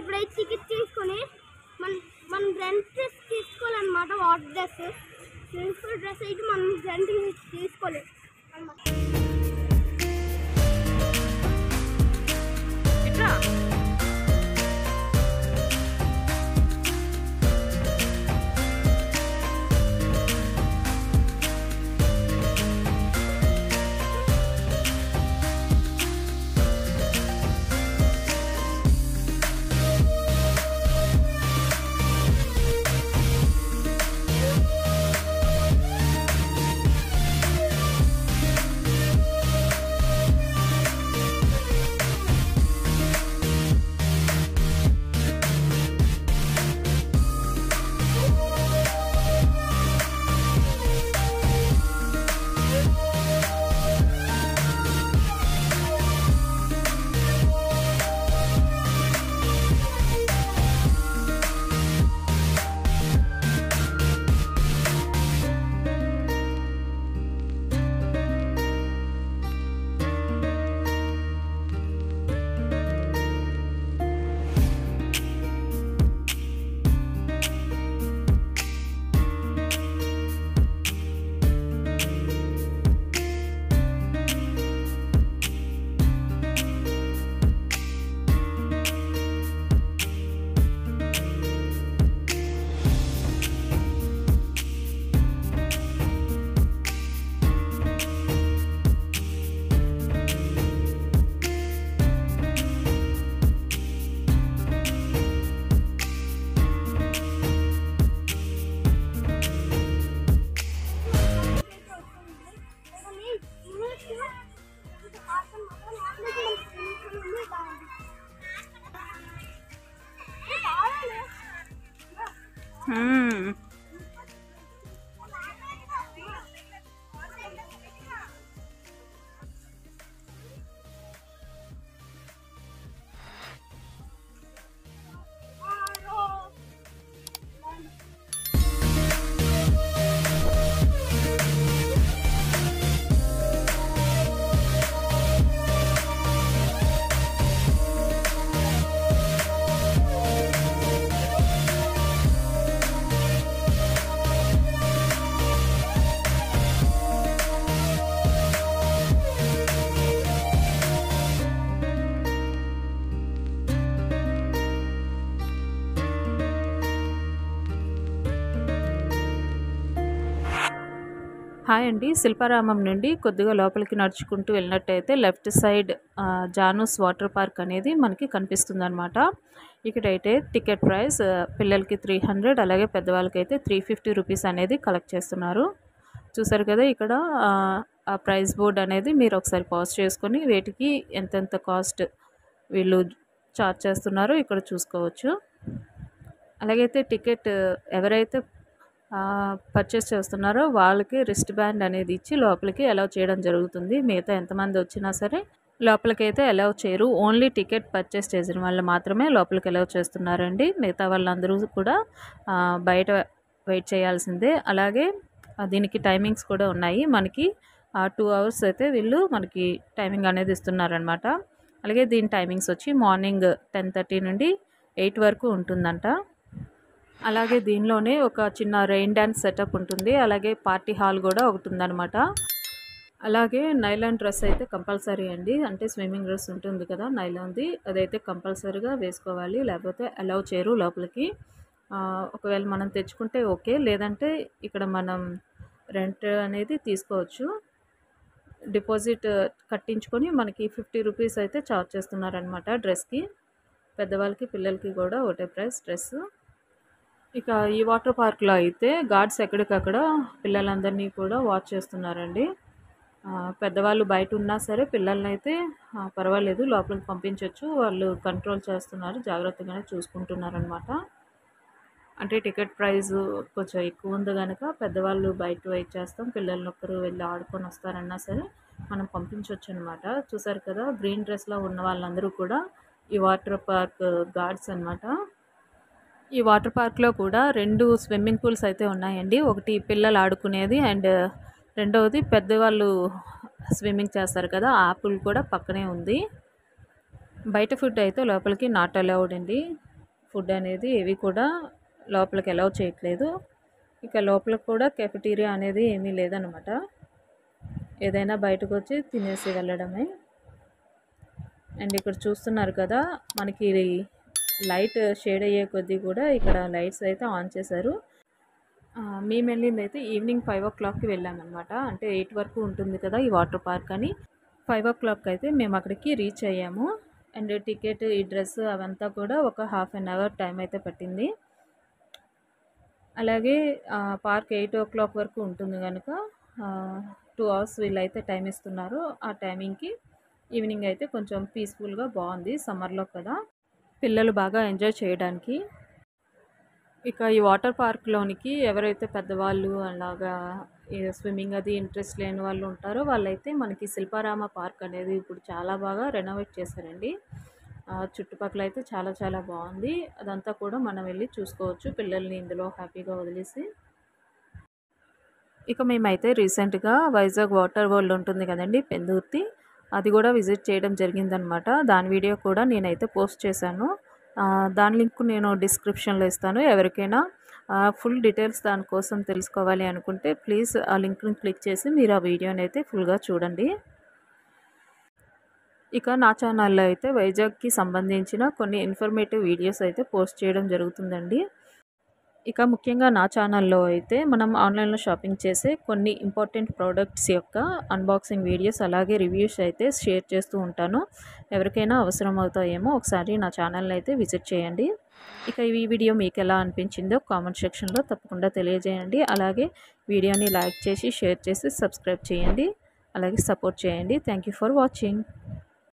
ఇప్పుడైతే టికెట్ తీసుకొని మన మన రెంట్ డ్రెస్ తీసుకోవాలన్నమాట వాటర్ డ్రెస్ స్విమ్మింగ్ డ్రెస్ అయితే మనం రెంట్ తీసుకోలేదు అన్నమాట ఇట్రా హ్మ్. హాయ్ అండి శిల్పారామం నుండి కొద్దిగా లోపలికి నడుచుకుంటూ వెళ్ళినట్టయితే లెఫ్ట్ సైడ్ ఆ, జానూస్ వాటర్ పార్క్ అనేది మనకి కనిపిస్తుంది అనమాట ఇక్కడైతే టికెట్ ప్రైస్ ఆ, పిల్లలకి త్రీ హండ్రెడ్ అలాగే పెద్దవాళ్ళకి అయితే త్రీ ఫిఫ్టీ రూపీస్ అనేది కలెక్ట్ చేస్తున్నారు చూసారు కదా ఇక్కడ ఆ, ఆ ప్రైస్ బోర్డ్ అనేది మీరు ఒకసారి పాజ్ చేసుకొని వేటికి ఎంతెంత కాస్ట్ వీళ్ళు చార్జ్ చేస్తున్నారో ఇక్కడ చూసుకోవచ్చు అలాగైతే టికెట్ ఎవరైతే పర్చేస్ చేస్తున్నారో వాళ్ళకి రిస్ట్ బ్యాండ్ అనేది ఇచ్చి లోపలికి అలౌ చేయడం జరుగుతుంది మిగతా ఎంతమంది వచ్చినా సరే లోపలికి అయితే అలౌ చేయరు ఓన్లీ టికెట్ పర్చేస్ చేసిన వాళ్ళు మాత్రమే లోపలికి అలౌ చేస్తున్నారండి మిగతా వాళ్ళందరూ కూడా ఆ, బయట వెయిట్ చేయాల్సిందే అలాగే ఆ, దీనికి టైమింగ్స్ కూడా ఉన్నాయి మనకి టూ అవర్స్ అయితే వీళ్ళు మనకి టైమింగ్ అనేది ఇస్తున్నారనమాట అలాగే దీని టైమింగ్స్ వచ్చి మార్నింగ్ టెన్ థర్టీ నుండి ఎయిట్ వరకు ఉంటుందంట అలాగే దీనిలోనే ఒక చిన్న రెయిన్ డ్యాన్స్ సెటప్ ఉంటుంది అలాగే పార్టీ హాల్ కూడా ఒకటి ఉందన్నమాట అలాగే నైలాన్ డ్రెస్ అయితే కంపల్సరీ అండి అంటే స్విమ్మింగ్ డ్రెస్ ఉంటుంది కదా నైలాన్ది అదైతే కంపల్సరీగా వేసుకోవాలి లేకపోతే అలౌ చేయరు లోపలికి ఆ, ఒకవేళ మనం తెచ్చుకుంటే ఓకే లేదంటే ఇక్కడ మనం రెంట్ అనేది తీసుకోవచ్చు డిపాజిట్ కట్టించుకొని మనకి ఫిఫ్టీ రూపీస్ అయితే చార్జ్ చేస్తున్నారనమాట డ్రెస్కి పెద్దవాళ్ళకి పిల్లలకి కూడా ఒకటే ప్రైస్ డ్రెస్ ఇక ఈ వాటర్ పార్క్లో అయితే గార్డ్స్ ఎక్కడికక్కడ పిల్లలందరినీ కూడా వాచ్ చేస్తున్నారండి ఆ, పెద్దవాళ్ళు బయట ఉన్నా సరే పిల్లల్ని అయితే ఆ, పర్వాలేదు లోపలికి పంపించవచ్చు వాళ్ళు కంట్రోల్ చేస్తున్నారు జాగ్రత్తగానే చూసుకుంటున్నారు అనమాట అంటే టికెట్ ప్రైస్ కొంచెం ఎక్కువ ఉంది కనుక పెద్దవాళ్ళు బయట వెయిట్ చేస్తాం పిల్లల్ని ఒక్కరు వెళ్ళి ఆడుకొని వస్తారన్నా సరే మనం పంపించవచ్చు అనమాట చూసారు కదా గ్రీన్ డ్రెస్లో ఉన్న వాళ్ళందరూ కూడా ఈ వాటర్ పార్క్ గార్డ్స్ అన్నమాట ఈ వాటర్ పార్క్లో కూడా రెండు స్విమ్మింగ్ పూల్స్ అయితే ఉన్నాయండి ఒకటి పిల్లలు ఆడుకునేది అండ్ రెండవది పెద్దవాళ్ళు స్విమ్మింగ్ చేస్తారు కదా ఆ పూల్ కూడా పక్కనే ఉంది బయట ఫుడ్ అయితే లోపలికి నాట్ అలౌడ్ అండి ఫుడ్ అనేది ఏవి కూడా లోపలికి అలౌ చేయట్లేదు ఇక లోపల కూడా కెఫెటీరియా అనేది ఏమీ లేదనమాట ఏదైనా బయటకు వచ్చి తినేసి వెళ్ళడమే అండ్ ఇక్కడ చూస్తున్నారు కదా మనకి లైట్ షేడ్ అయ్యే కొద్దీ కూడా ఇక్కడ లైట్స్ అయితే ఆన్ చేశారు ఆ, మేము వెళ్ళింది అయితే ఈవినింగ్ ఫైవ్ ఓ క్లాక్కి వెళ్ళామన్నమాట అంటే ఎయిట్ వరకు ఉంటుంది కదా ఈ వాటర్ పార్క్ అని ఫైవ్ ఓ క్లాక్ అయితే మేము అక్కడికి రీచ్ అయ్యాము అండ్ టికెట్ ఈ డ్రెస్ అవంతా కూడా ఒక హాఫ్ అన్ అవర్ టైం అయితే పట్టింది అలాగే ఆ, పార్క్ ఎయిట్ ఓ క్లాక్ వరకు ఉంటుంది కనుక టూ అవర్స్ వీళ్ళైతే టైం ఇస్తున్నారు ఆ టైమింగ్కి ఈవినింగ్ అయితే కొంచెం పీస్ఫుల్గా బాగుంది సమ్మర్లో కదా పిల్లలు బాగా ఎంజాయ్ చేయడానికి ఇక ఈ వాటర్ పార్క్లోనికి ఎవరైతే పెద్దవాళ్ళు అలాగా ఈ స్విమ్మింగ్ అది ఇంట్రెస్ట్ లేని వాళ్ళు ఉంటారో వాళ్ళైతే మనకి శిల్పారామ పార్క్ అనేది ఇప్పుడు చాలా బాగా రెనోవేట్ చేశారండి ఆ, చుట్టుపక్కల అయితే చాలా చాలా బాగుంది అదంతా కూడా మనం వెళ్ళి చూసుకోవచ్చు పిల్లల్ని ఇందులో హ్యాపీగా వదిలేసి ఇక మేమైతే రీసెంట్గా వైజాగ్ వాటర్ వరల్డ్ ఉంటుంది కదండి పెందుర్తి అది కూడా విజిట్ చేయడం జరిగిందనమాట దాని వీడియో కూడా నేనైతే పోస్ట్ చేశాను ఆ, దాని లింక్ నేను డిస్క్రిప్షన్లో ఇస్తాను ఎవరికైనా ఫుల్ డీటెయిల్స్ దానికోసం తెలుసుకోవాలి అనుకుంటే ప్లీజ్ ఆ లింక్ని క్లిక్ చేసి మీరు ఆ వీడియోని అయితే ఫుల్గా చూడండి ఇక నా ఛానల్లో అయితే వైజాగ్కి సంబంధించిన కొన్ని ఇన్ఫర్మేటివ్ వీడియోస్ అయితే పోస్ట్ చేయడం జరుగుతుందండి ఇక ముఖ్యంగా నా ఛానల్లో అయితే మనం ఆన్లైన్లో షాపింగ్ చేసే కొన్ని ఇంపార్టెంట్ ప్రోడక్ట్స్ యొక్క అన్బాక్సింగ్ వీడియోస్ అలాగే రివ్యూస్ అయితే షేర్ చేస్తూ ఉంటాను ఎవరికైనా అవసరం అవుతాయేమో ఒకసారి నా ఛానల్ని అయితే విజిట్ చేయండి ఇక ఈ వీడియో మీకు ఎలా అనిపించిందో కామెంట్ సెక్షన్లో తప్పకుండా తెలియజేయండి అలాగే వీడియోని లైక్ చేసి షేర్ చేసి సబ్స్క్రైబ్ చేయండి అలాగే సపోర్ట్ చేయండి థ్యాంక్ యూ ఫర్ వాచింగ్